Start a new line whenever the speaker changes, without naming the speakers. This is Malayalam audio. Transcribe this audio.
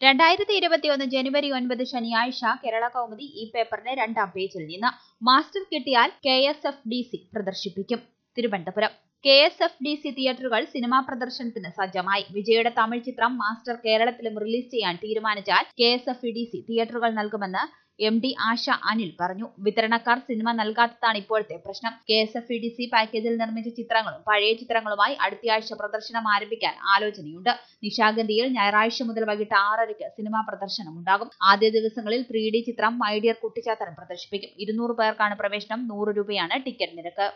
രണ്ടായിരത്തി ഇരുപത്തിയൊന്ന് ജനുവരി ഒൻപത് ശനിയാഴ്ച കേരള കൗമുദി ഈ പേപ്പറിന്റെ രണ്ടാം പേജിൽ നിന്ന് മാസ്റ്റർ കിട്ടിയാൽ K S F D C പ്രദർശിപ്പിക്കും Thiruvananthapuram K S F D C തിയേറ്ററുകൾ സിനിമാ പ്രദർശനത്തിന് സജ്ജമായി വിജയുടെ തമിഴ് ചിത്രം മാസ്റ്റർ കേരളത്തിലും റിലീസ് ചെയ്യാൻ തീരുമാനിച്ചാൽ K S F D C തിയേറ്ററുകൾ നൽകുമെന്ന് എം ഡി ആശ അനിൽ പറഞ്ഞു വിതരണക്കാർ സിനിമ നൽകാത്തതാണ് ഇപ്പോഴത്തെ പ്രശ്നം K S F D C പാക്കേജിൽ നിർമ്മിച്ച ചിത്രങ്ങളും പഴയ ചിത്രങ്ങളുമായി അടുത്തയാഴ്ച പ്രദർശനം ആരംഭിക്കാൻ ആലോചനയുണ്ട് നിശാഗന്ധിയിൽ ഞായറാഴ്ച മുതൽ വൈകിട്ട് ആറരയ്ക്ക് സിനിമാ പ്രദർശനം ഉണ്ടാകും ആദ്യ ദിവസങ്ങളിൽ ത്രീ ഡി ചിത്രം മൈ ഡിയർ കുട്ടിച്ചാത്തൻ പ്രദർശിപ്പിക്കും ഇരുന്നൂറ് പേർക്കാണ് പ്രവേശനം നൂറ് രൂപയാണ് ടിക്കറ്റ് നിരക്ക്